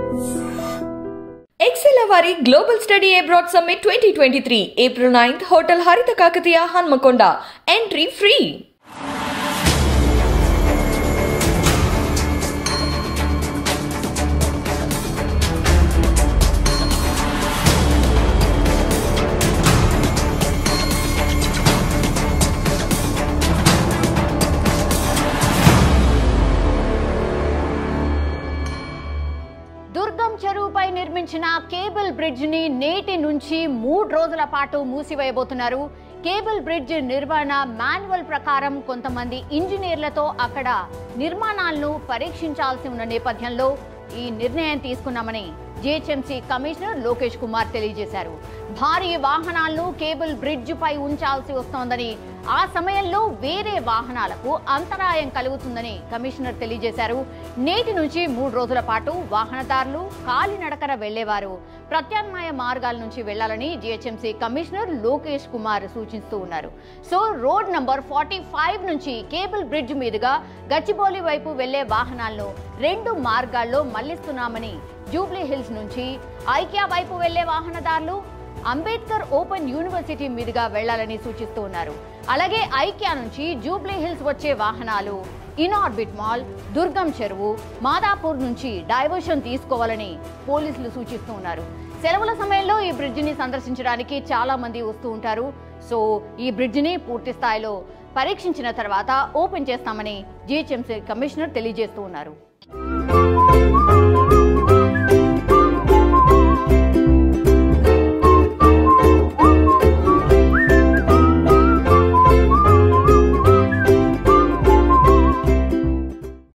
XL వారి global study abroad summit twenty twenty three April ninth hotel Haritha Kakatiya Hanmakonda entry free Durgam చెరువుపై నిర్మించిన cable bridge ని నేటి నుంచి మూడు రోజుల పాటు మూసివేయబోతున్నారు కేబుల్ బ్రిడ్జ్ నిర్వహణ మాన్యువల్ ప్రకారం కొంతమంది ఇంజనీర్లతో అక్కడ నిర్మాణాలను పరీక్షించాల్సి ఉన్న నేపథ్యంలో ఈ నిర్ణయం తీసుకున్నామని జిహెచ్ఎంసీ కమిషనర్ లోకేష్ కుమార్ తెలియజేశారు భారీ వాహనాలను కేబుల్ బ్రిడ్జ్ పై ఉంచాల్సి వస్తోందని ఆ సమయంలో వేరే వాహనాలకు అంతరాయం కలుగుతుందని కమిషనర్ తెలియజేశారు నేటి నుంచి మూడు రోజుల పాటు వాహనదారులు కాలినడకన వెళ్లేవారు ప్రత్యామ్నాయ మార్గాల నుంచి వెళ్లాలని జిహెచ్ఎంసీ కమిషనర్ లోకేష్ కుమార్ సూచిస్తూ ఉన్నారు so road number forty five నుంచి కేబుల్ బ్రిడ్జ్ మీదుగా గచ్చిబౌలి వైపు వెళ్లే వాహనాలను రెండు మార్గాల్లో మళ్లిస్తున్నామని జూబ్లీ హిల్స్ నుంచి ఐక్యా వైపు వెళ్లే వాహనదారులు అంబేద్కర్ ఓపెన్ యూనివర్సిటీ మీదుగా వెళ్లాలని సూచిస్తూ ఉన్నారు అలాగే ఐక్యా నుంచి జూబ్లీ హిల్స్ వచ్చే వాహనాలు ఇన్ఆర్బిట్ మాల్ దుర్గం చెరువు మాదాపూర్ నుంచి డైవర్షన్ తీసుకోవాలని పోలీసులు సూచిస్తూ ఉన్నారు సెలవుల సమయంలో ఈ బ్రిడ్జిని సందర్శించడానికి చాలా మంది వస్తూ ఉంటారు సో ఈ బ్రిడ్జిని పూర్తి స్థాయిలో పరీక్షించిన తర్వాత ఓపెన్ చేస్తామని జిహెచ్ఎంసీ కమిషనర్ తెలియజేస్తూ ఉన్నారు